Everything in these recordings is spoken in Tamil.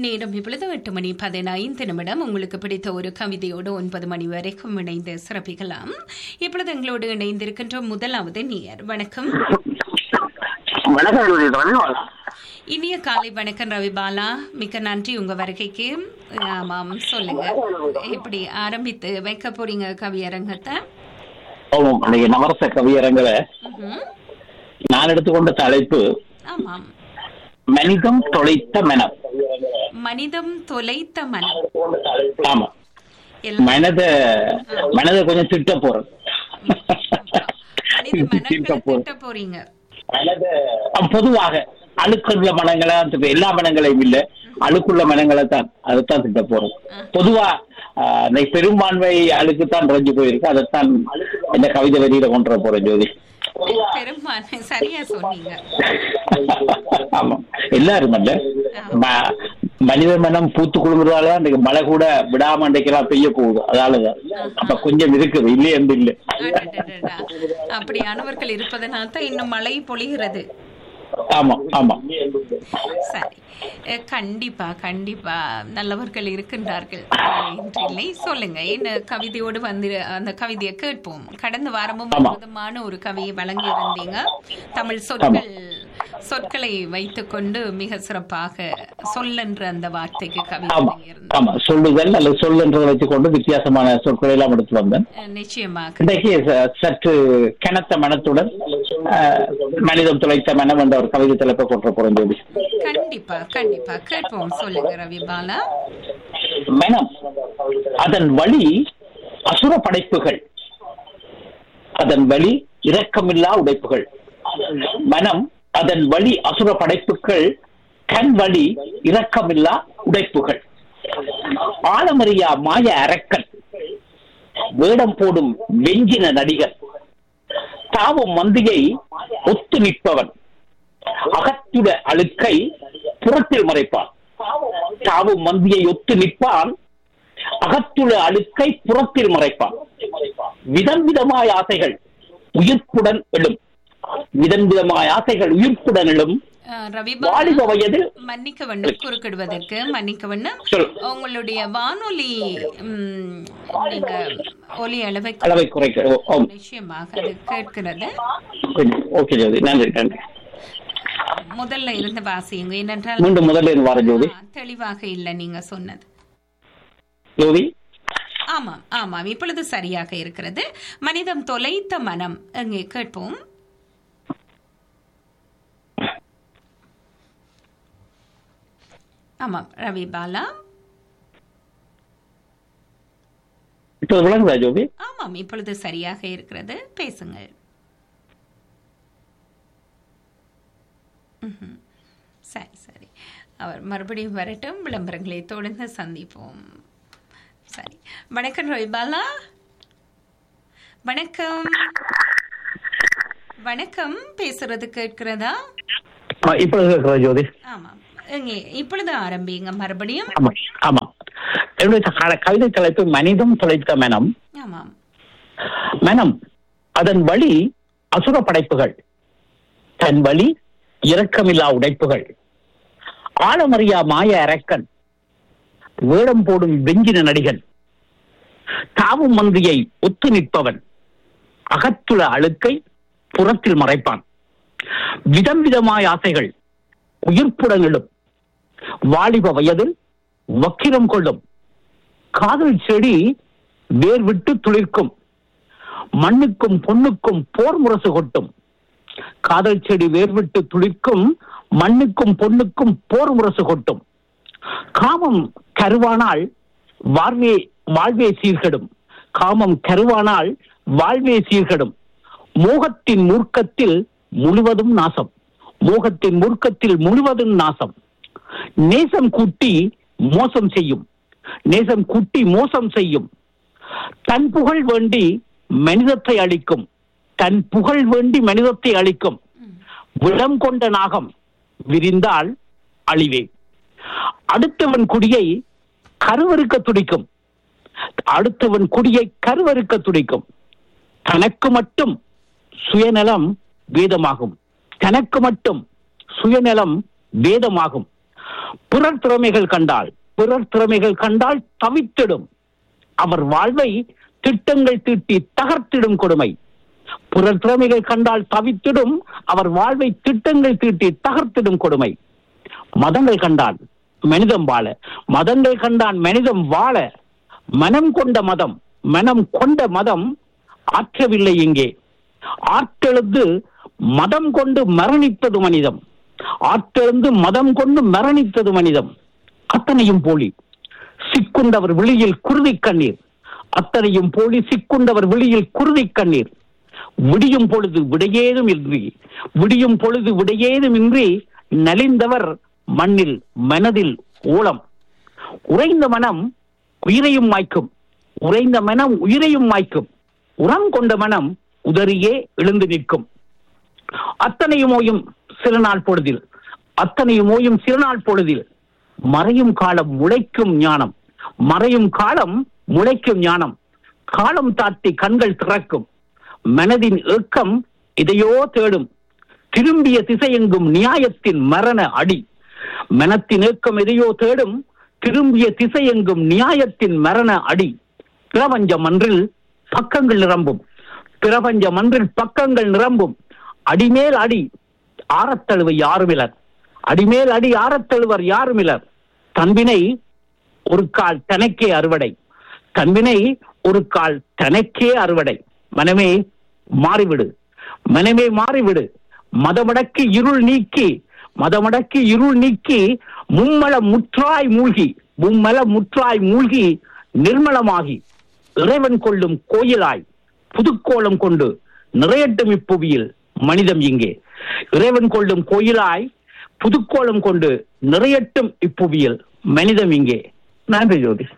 நேரம் இப்பொழுது எட்டு மணி பதினைந்து நிமிடம் உங்களுக்கு பிடித்த ஒரு கவிதையோடு ஒன்பது மணி வரைக்கும் இணைந்து சிறப்பிக்கலாம் இப்பொழுது எங்களோடு இணைந்திருக்கின்ற முதலாவது நேயர் வணக்கம் வணக்கம் ரவி இனிய காலை வணக்கம் ரவி பாலா மிக்க நன்றி உங்க வருகைக்கு ஆமாம் சொல்லுங்க இப்படி ஆரம்பித்து வைக்க போறீங்க கவியரங்கத்தை ஆமாம் அன்றைக்கு நவரச கவியரங்கிற ம்ஹும். நான் எடுத்துக்கொண்ட தலைப்பு ஆமாம் மனிதம் தொலைத்த மனம் மனிதம் தொலைத்த மனம் ஆமா எல்லாம் மனத மனதை கொஞ்சம் திட்ட போறேன் மனித மனங்களை திட்ட போறேன் திட்ட போறீங்க அஹ் பொதுவாக அழுக்குள்ள மனங்களை தான் திட்ட- எல்லா மனங்களையும் இல்ல அழுக்குள்ள மனங்களை தான் அதைத்தான் திட்ட போறோம் பொதுவா ஆஹ், இன்னைக்கு பெரும்பான்மை அழுக்குத்தான் குறைஞ்சு போயிருக்கு அதைத்தான் இந்த கவிதை வரியில கொண்டு வர போறேன் ஜோதி பெரும்பான்மை சரியா சொன்னீங்க ஆமா எல்லாரும் அல்ல ம- மனித மனம் பூத்து குழுங்குறதாலதான் இன்னைக்கு மழை கூட விடாம இன்றைக்கெல்லாம் பெய்ய போகுது அதாலதான் அப்ப கொஞ்சம் இருக்குது இல்லை என்று இல்லை அடடடடா. அப்படியானவர்கள் இருப்பதனால் தான் இன்னும் மழை பொழிகிறது ஆமா ஆமா சரி அஹ், கண்டிப்பா கண்டிப்பா நல்லவர்கள் இருக்கின்றார்கள் அஹ், இன்று இல்லை சொல்லுங்க என்ன கவிதையோடு வந்து அந்த கவிதையை கேட்போம் கடந்த வாரமும் ஆமா. அற்புதமான ஒரு கவியை வழங்கி இருந்தீங்க தமிழ் சொற்கள் சொற்களை வைத்துக்கொண்டு மிக சிறப்பாக சொல்லென்ற அந்த வார்த்தைக்கு கவிதை ஆமா வழங்கியிருந்தோம் ஆமா சொல்லுதல் அல்லது சொல்லுன்றதை வச்சுக்கொண்டு வித்தியாசமான சொற்களை எல்லாம் எடுத்து வந்தேன் அஹ், நிச்சயமாக இன்றைக்கு ச- சற்று கனத்த மனத்துடன் ஆஹ், மனிதம் துளைத்த மனம் என்ற ஒரு கவிதை தலைப்பை கொண்டு போறோம் ஜோதி கண்டிப்பா கண்டிப்பா கேட்போம் சொல்லுங்க ரவி பாலா மனம் அதன் வழி அசுர படைப்புகள் அதன் வழி இரக்கமில்லா உடைப்புகள் மனம் அதன் வழி அசுர படைப்புகள் கண் வழி இரக்கமில்லா உடைப்புகள் ஆலமரியா மாய அரக்கன் வேடம் போடும் வெஞ்சின நடிகர் தாவும் மந்தியை ஒத்து நிற்பவன் அகத்துட அழுக்கை புறத்தில் மறைப்பான் தாவும் மந்தியை ஒத்து நிற்பான் அகத்துள்ள அழுக்கை புறத்தில் மறைப்பான் விதம் விதமாய் ஆசைகள் உயிர்ப்புடன் எழும் விதம் விதமாய் ஆசைகள் உயிர்ப்புடன் எழும் அஹ், ரவி வாலிப பாலா வயதில் மன்னிக்க வேண்டும் குறுக்கிடுவதற்கு மன்னிக்க வேண்டும் சொல். உங்களுடைய வானொலி ம், நீங்க ஒலி அளவை அளவை குறைக்க ஓ, ஓ, நிச்சயமாக அது கேட்கிறது ஓகே ஜோதி நன்றி நன்றி முதல்ல இருந்து வாசியுங்க ஏனென்றால் மீண்டும் முதல்ல இருந்து வார ஜோதி ஆ, தெளிவாக இல்லை நீங்க சொன்னது ஜோதி ஆமாம் ஆமாம் இப்பொழுது சரியாக இருக்கிறது மனிதம் தொலைத்த மனம் அங்கே கேட்போம் ஆமாம் ரவி பாலா இப்போ விளங்குதா ஜோதி ஆமாம் இப்பொழுது சரியாக இருக்கிறது பேசுங்கள் ம்ஹும். சரி சரி அவர் மறுபடியும் வரட்டும் விளம்பரங்களை தொடர்ந்து சந்திப்போம் சரி வணக்கம் ரவி பாலா வணக்கம் வணக்கம் பேசுறது கேட்கிறதா ஆ, இப்பொழுது கேட்கிறதா ஜோதி ஆமாம் எங்கே இப்பொழுது ஆரம்பிங்க மறுபடியும் ஆமா ஆமா என்னுடைய க- கவிதை தலைப்பு மனிதம் தொலைத்த மனம் ஆமாம் மனம் அதன் வழி அசுர படைப்புகள் தன் வழி இரக்கமில்லா உடைப்புகள் ஆழமறியா மாய அரக்கன் வேடம் போடும் வெஞ்சின நடிகன் தாவும் மந்தியை ஒத்து நிற்பவன் அகத்துள அழுக்கை புறத்தில் மறைப்பான் விதம் விதமாய் ஆசைகள் உயிர்ப்புடன் எழும் வாலிப வயதில் வக்கிரம் கொள்ளும் காதல் செடி வேர் விட்டு துளிர்க்கும் மண்ணுக்கும் பொண்ணுக்கும் போர் முரசு கொட்டும் காதல் செடி வேர் விட்டு துளிர்க்கும் மண்ணுக்கும் பொண்ணுக்கும் போர் முரசு கொட்டும் காமம் கருவானால் வாழ்வே வாழ்வே சீர்கெடும் காமம் கருவானால் வாழ்வே சீர்கெடும் மோகத்தின் மூர்க்கத்தில் முழுவதும் நாசம் மோகத்தின் மூர்க்கத்தில் முழுவதும் நாசம் நேசம் கூட்டி மோசம் செய்யும் நேசம் கூட்டி மோசம் செய்யும் தன் புகழ் வேண்டி மனிதத்தை அழிக்கும் தன் புகழ் வேண்டி மனிதத்தை அழிக்கும் விடம் கொண்ட நாகம் விரிந்தால் அழிவே அடுத்தவன் குடியை கருவறுக்க துடிக்கும் அடுத்தவன் குடியை கருவறுக்க துடிக்கும் தனக்கு மட்டும் சுயநலம் வேதமாகும் தனக்கு மட்டும் சுயநலம் வேதமாகும் பிறர் திறமைகள் கண்டால் பிறர் திறமைகள் கண்டால் தவித்திடும் அவர் வாழ்வை திட்டங்கள் தீட்டி தகர்த்திடும் கொடுமை பிறர் திறமைகள் கண்டால் தவித்திடும் அவர் வாழ்வை திட்டங்கள் தீட்டி தகர்த்திடும் கொடுமை மதங்கள் கண்டால் மனிதம் வாழ மதங்கள் கண்டான் மனிதம் வாழ மனம் கொண்ட மதம் மனம் கொண்ட மதம் ஆற்றவில்லை இங்கே ஆற்றெழுந்து மதம் கொண்டு மரணித்தது மனிதம் ஆற்றெழுந்து மதம் கொண்டு மரணித்தது மனிதம் அத்தனையும் போலி சிக்குண்டவர் விழியில் குருதி கண்ணீர் அத்தனையும் போலி சிக்குண்டவர் விழியில் குருதி கண்ணீர் விடியும் பொழுது விடையேதும் இன்றி விடியும் பொழுது விடையேதும் இன்றி நலிந்தவர் மண்ணில் மனதில் ஊலம் உறைந்த மனம் உயிரையும் மாய்க்கும் உறைந்த மனம் உயிரையும் மாய்க்கும் உரம் கொண்ட மனம் உதறியே எழுந்து நிற்கும் அத்தனையும் ஓயும் சில நாள் பொழுதில் அத்தனையும் ஓயும் சில நாள் பொழுதில் மறையும் காலம் முளைக்கும் ஞானம் மறையும் காலம் முளைக்கும் ஞானம் காலம் தாட்டி கண்கள் திறக்கும் மனதின் ஏக்கம் இதையோ தேடும் திரும்பிய திசையெங்கும் நியாயத்தின் மரண அடி மனத்தின் ஏக்கம் எதையோ தேடும் திரும்பிய திசையெங்கும் நியாயத்தின் மரண அடி பிரபஞ்ச மன்றில் பக்கங்கள் நிரம்பும் பிரபஞ்ச மன்றில் பக்கங்கள் நிரம்பும் அடிமேல் அடி ஆரத்தழுவை யாருமிலர் அடிமேல் அடி ஆரத்தழுவர் யாருமிலர் தன்வினை ஒரு கால் தனக்கே அறுவடை தன்வினை ஒரு கால் தனக்கே அறுவடை மனமே மாறிவிடு மனமே மாறிவிடு மதமடக்கி இருள் நீக்கி மதமடக்கி இருள் நீக்கி மும்மல முற்றாய் மூழ்கி மும்மல முற்றாய் மூழ்கி நிர்மலமாகி இறைவன் கொள்ளும் கோயிலாய் புதுக்கோலம் கொண்டு நிறையட்டும் இப்புவியில் மனிதம் இங்கே இறைவன் கொள்ளும் கோயிலாய் புதுக்கோலம் கொண்டு நிறையட்டும் இப்புவியில் மனிதம் இங்கே நன்றி ஜோதி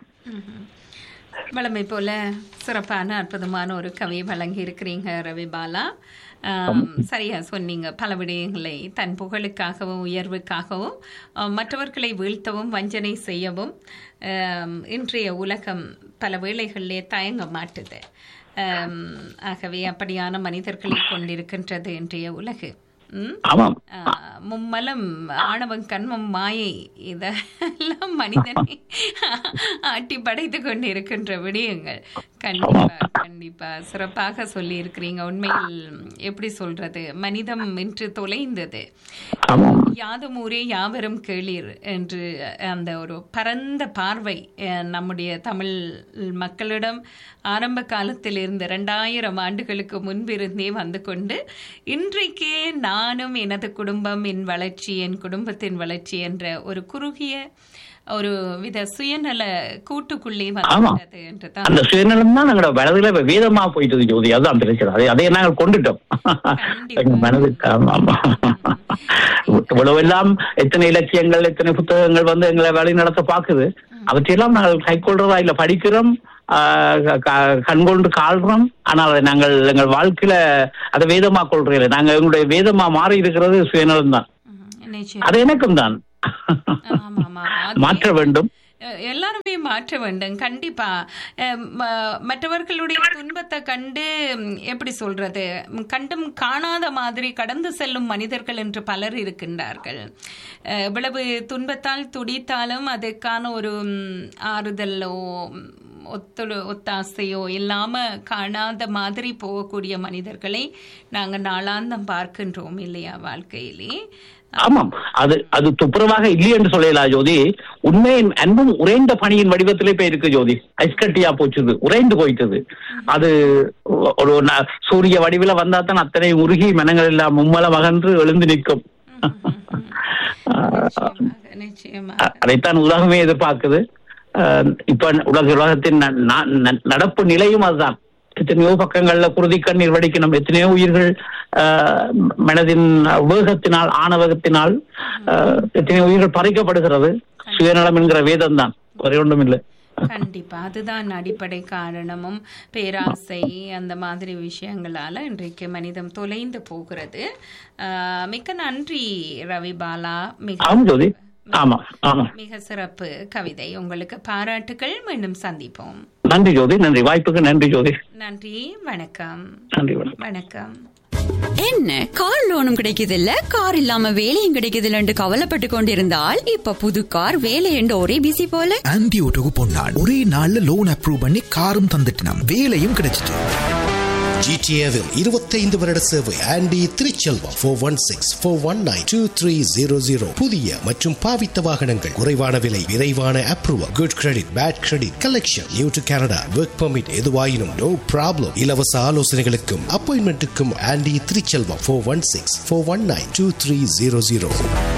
வளமை போல சிறப்பான அற்புதமான ஒரு கவியை வழங்கி இருக்கிறீங்க ரவி பாலா ஆம், சரியா சொன்னீங்க பல விடயங்களை தன் புகழுக்காகவும் உயர்வுக்காகவும் ஆம், மற்றவர்களை வீழ்த்தவும் வஞ்சனை செய்யவும் ஆம், இன்றைய உலகம் பல வேளைகளிலே தயங்க மாட்டுது ஆம், ஆகவே அப்படியான மனிதர்களை கொண்டிருக்கின்றது இன்றைய உலகு ம் ஆமாம் ஆஹ் மும்மலம் ஆணவம் கண்மம் மாயை இதெல்லாம் மனிதனை ஆட்டி படைத்து கொண்டு இருக்கின்ற விடயங்கள் கண்டிப்பா கண்டிப்பா சிறப்பாக சொல்லி இருக்கிறீங்க உண்மையில் எப்படி சொல்றது மனிதம் இன்று தொலைந்தது ஆமாம் யாதும் ஊரே யாவரும் கேளீர் என்று அந்த ஒரு பரந்த பார்வை அஹ், நம்முடைய தமிழ் மக்களிடம் ஆரம்ப காலத்தில் இருந்து ரெண்டாயிரம் ஆண்டுகளுக்கு முன்பிருந்தே வந்து கொண்டு இன்றைக்கே நானும் எனது குடும்பம் என் வளர்ச்சி என் குடும்பத்தின் வளர்ச்சி என்ற ஒரு குறுகிய ஒரு வித சுயநல கூட்டுக்குள்ளே வந்துவிட்டது என்று தான் அந்த சுயநலம் தான் எங்களோட மனதுல இப்ப வேதமா போயிட்டது ஜோதி அதுதான் பிரச்சனை அதை அதை நாங்கள் கொண்டுட்டோம் எங்க மனதுக்கு ஆமா, ஆமா. இவ்வளவெல்லாம் எத்தனை இலக்கியங்கள் எத்தனை புத்தகங்கள் வந்து எங்களை வழி நடத்த பாக்குது அவற்றையெல்லாம் நாங்கள் கைக்கொள்றதா இல்ல படிக்கிறோம் ஆஹ் க- க- கண்கொண்டு கால்றோம் ஆனால் அதை நாங்கள் எங்கள் வாழ்க்கையில அதை வேதமா கொள்றதில்லை நாங்க எங்களுடைய வேதமா மாறி இருக்கிறது சுயநலம் தான் ம், நிச்சயம். அது எனக்கும் தான் ஆமா, ஆமா. அது மாற்ற வேண்டும் அஹ் எல்லாருமே மாற்ற வேண்டும் கண்டிப்பா அஹ் ம- மற்றவர்களுடைய துன்பத்தை கண்டு ம், எப்படி சொல்றது ம், கண்டும் காணாத மாதிரி கடந்து செல்லும் மனிதர்கள் என்று பலர் இருக்கின்றார்கள் அஹ் இவ்வளவு துன்பத்தால் துடித்தாலும் அதுக்கான ஒரு ம், ஆறுதலோ ம், ஒத்துழு ஒத்தாசையோ இல்லாம காணாத மாதிரி போகக்கூடிய மனிதர்களை நாங்க நாளாந்தம் பார்க்கின்றோம் இல்லையா வாழ்க்கையிலே ஆமாம் அது அது துப்புரவாக இல்லை என்று சொல்லலாம் ஜோதி உண்மையின் அன்பும் உறைந்த பணியின் வடிவத்திலே போய் இருக்கு ஜோதி ஐஸ்கட்டியா போச்சுது உறைந்து போயிட்டது அது ஒரு ந- சூரிய வடிவில வந்தா தான் அத்தனை உருகி மனங்கள் எல்லாம் மும்மலம் அகன்று எழுந்து நிற்கும் நிச்சயமாக நிச்சயமாக அ- அதைத்தான் உலகமே எதிர்பார்க்குது அஹ் இப்ப உலக உலகத்தின் ந- ந- ந- நடப்பு நிலையும் அதுதான் எத்தனையோ பக்கங்கள்ல குருதி கண்ணீர் வடிக்கணும் எத்தனையோ உயிர்கள் அஹ், மனதின் வேகத்தினால் ஆணவகத்தினால் அஹ், எத்தனையோ உயிர்கள் பறிக்கப்படுகிறது சுயநலம் என்கிற வேதம் தான் ஒரே ஒன்றும் இல்லை கண்டிப்பா அதுதான் அடிப்படை காரணமும் பேராசை அந்த மாதிரி விஷயங்களால இன்றைக்கு மனிதம் தொலைந்து போகிறது ஆஹ் மிக்க நன்றி ரவி பாலா மிக ஆமாம் ஜோதி ஆமா ஆமா மிக சிறப்பு கவிதை உங்களுக்கு பாராட்டுகள் மீண்டும் சந்திப்போம் நன்றி ஜோதி நன்றி வாய்ப்புக்கு நன்றி ஜோதி நன்றி வணக்கம் நன்றி வணக்கம் வணக்கம் என்ன கார் லோனும் கிடைக்குது இல்ல கார் இல்லாம வேலையும் கிடைக்குது இல்லன்னு கவலைப்பட்டு கொண்டிருந்தால் இப்ப புது கார் வேலை என்று ஒரே பிசி போல ஆன்டி ஓட்டோக்கு பொன்னான் ஒரே நாள்ல லோன் அப்ரூவ் பண்ணி காரும் தந்துட்டான் வேலையும் கிடைச்சிட்டு ஜிடிஏவில் இருபத்தைந்து வருட சேவை Andy Thiruchelvam four one six four one nine two three zero zero புதிய மற்றும் பாவித்த வாகனங்கள் குறைவான விலை விரைவான approval good credit bad credit collection new to Canada work permit எதுவாயினும் நோ ப்ராப்ளம் இலவச ஆலோசனைகளுக்கும் அப்பாயின்மெண்ட்டுக்கும் Andy Thiruchelvam four one six four one nine two three zero zero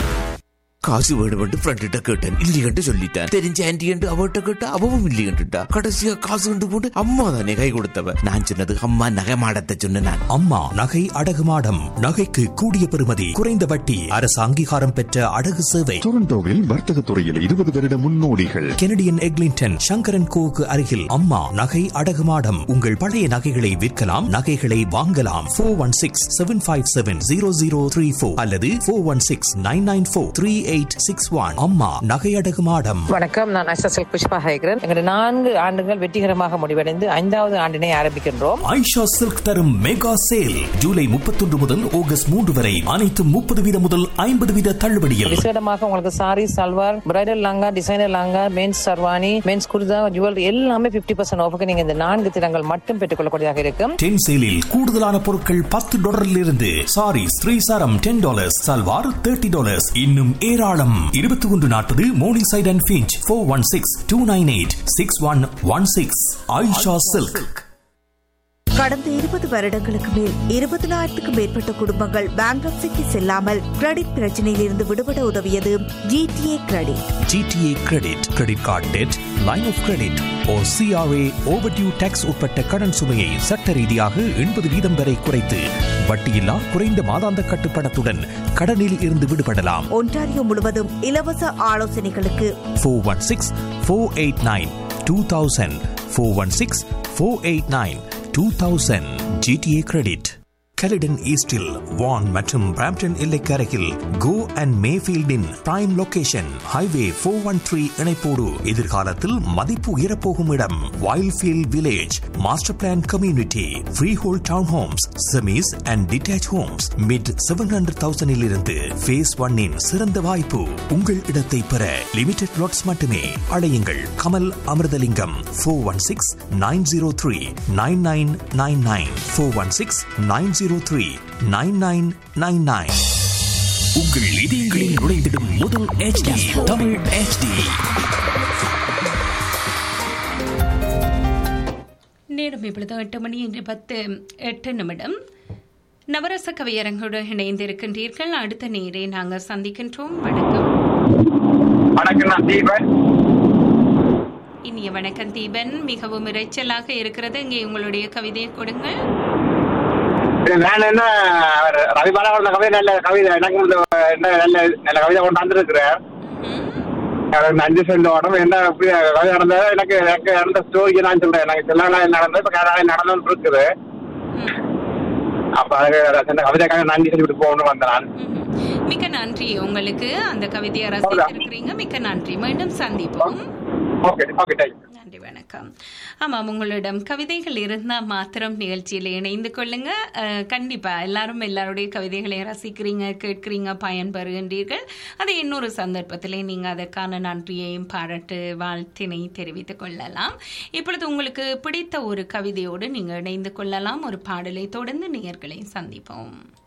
காசு வேணுமென்று ஃப்ரெண்ட்ட கேட்டேன் இல்லையென்று சொல்லிட்டேன் தெரிஞ்ச ஆன்டி என்று அவட்ட கேட்டா அவவும் இல்லையென்றுட்டா கடைசியா காசு கண்டு போட்டு அம்மா தானே கை கொடுத்தவ நான் சொன்னது அம்மா நகை மாடத்தை சொன்ன நான் அம்மா நகை அடகு மாடம் நகைக்கு கூடிய பெறுமதி குறைந்த வட்டி அரசு அங்கீகாரம் பெற்ற அடகு சேவை டொரண்டோவில் வர்த்தக துறையில் இருபது வருட முன்னோடிகள் கெனடியன் எக்லிங்டன் சங்கரன் கோவுக்கு அருகில் அம்மா நகை அடகு மாடம் உங்கள் பழைய நகைகளை விற்கலாம் நகைகளை வாங்கலாம் four one six seven five seven zero zero three four அல்லது four one six nine nine four three eight six one அம்மா நகை அடகு மாடம் வணக்கம் நான் எஸ்எஸ்எல் புஷ்பா ஹேகரன் எங்களுடைய நான்கு ஆண்டுகள் வெற்றிகரமாக முடிவடைந்து ஐந்தாவது ஆண்டினை ஆரம்பிக்கின்றோம் ஐஷா சில்க் தரும் மெகா சேல் ஜூலை முப்பத்தொன்று முதல் ஆகஸ்ட் மூன்று வரை அனைத்து முப்பது வீத முதல் ஐம்பது வீத தள்ளுபடியில் விசேடமாக உங்களுக்கு sari salwar bridal langa designer langa men's sherwani men's kurta jewellery எல்லாமே பிப்டி பர்சன்ட் ஆஃபுக்கு நீங்க இந்த நான்கு தினங்கள் மட்டும் பெற்றுக்கொள்ளக்கூடியதாக இருக்கும் டென் சேலில் கூடுதலான பொருட்கள் பத்து டாலரில் இருந்து சாரீஸ் த்ரீ சாரம் ten dollars salwar thirty dollars இன்னும் ஏராளம் இருபத்தி ஒன்று நாற்பது Morningside and Finch four one six two nine eight six one one six Aisha silk கடந்த இருபது வருடங்களுக்கு மேல் இருபதனாயிரத்துக்கும் மேற்பட்ட குடும்பங்கள் பேங்க்ரப்சிக்கு செல்லாமல் கிரெடிட் பிரச்சனையில் இருந்து விடுபட உதவியது GTA credit GTA credit credit card debt line of credit ஓ சிஆர்ஏ ஓவர்டியூ டேக்ஸ் உட்பட்ட கடன் சுமையை சட்ட ரீதியாக எண்பது வீதம் வரை குறைத்து வட்டியில்லா குறைந்த மாதாந்த கட்டுப்பணத்துடன் கடனில் இருந்து விடுபடலாம் ஒன்டாரியோ முழுவதும் இலவச ஆலோசனைகளுக்கு four one six four eight nine two thousand four one six four eight nine two thousand GTA credit Caledon ஈஸ்டில் வான் மற்றும் பிராம்டன் எல்லைக்கு அருகில் கோ அண்ட் மேஃபீல்டின் prime location highway four one three இணைப்போடு எதிர்காலத்தில் மதிப்பு உயரப்போகும் இடம் Wildfield village master plan community freehold town homes semis and detached homes mid seven hundred தௌசண்டில் இருந்து ஃபேஸ் ஒன்னின் சிறந்த வாய்ப்பு உங்கள் இடத்தை பெற லிமிடெட் லாட்ஸ் மட்டுமே அழையுங்கள் Kamal Amirthalingam four one six nine zero three nine nine nine nine four one six nine zero three nine nine nine nine உங்கள் இதயங்களில் நுழைந்திடும் முதல் HD தமிழ் HD நேரம் இப்பொழுது எட்டு மணி என்று பத்து எட்டு நிமிடம் நவரச கவியரங்குடன் இணைந்திருக்கின்றீர்கள் அடுத்த நேரை நாங்கள் சந்திக்கின்றோம் வணக்கம் வணக்கம் நான் தீபன் இனிய வணக்கம் தீபன் மிகவும் இரைச்சலாக இருக்கிறது இங்கே உங்களுடைய கவிதையை கொடுங்கள் நான் என்ன அவர் ரவிபாலா கொண்ட கவிதை நல்ல கவிதை எனக்கு இந்த என்ன நல்ல நல்ல கவிதை கொண்டு வந்திருக்கிறேன் எனக்கு நன்றி சொல்லணும் என்ன இப்படி கவிதை நடந்தது எனக்கு எனக்கு நடந்த ஸ்டோரி நான் சொல்றேன் எனக்கு சில நாள் நடந்தது இப்ப கேரளா நடந்து இருக்குது அப்ப அதுக்கு அந்த கவிதைக்காக நன்றி சொல்லிவிட்டு போகணும்னு வந்தேன் நான் மிக்க நன்றி உங்களுக்கு அந்த கவிதையை ரசித்திருக்கிறீங்க மிக்க நன்றி மீண்டும் சந்திப்போம் ஓகே ஓகே தேங்க்யூ நன்றி வணக்கம் ஆமாம் உங்களிடம் கவிதைகள் இருந்தால் மாத்திரம் நிகழ்ச்சியில் இணைந்து கொள்ளுங்க அஹ், கண்டிப்பா எல்லாரும் எல்லாருடைய கவிதைகளை ரசிக்கிறீங்க கேட்கிறீங்க பயன்பெறுகின்றீர்கள் அதை இன்னொரு சந்தர்ப்பத்திலே நீங்க அதற்கான நன்றியையும் பாராட்டு வாழ்த்தினை தெரிவித்துக் கொள்ளலாம் இப்பொழுது உங்களுக்கு பிடித்த ஒரு கவிதையோடு நீங்க இணைந்து கொள்ளலாம் ஒரு பாடலை தொடர்ந்து நேயர்களை சந்திப்போம்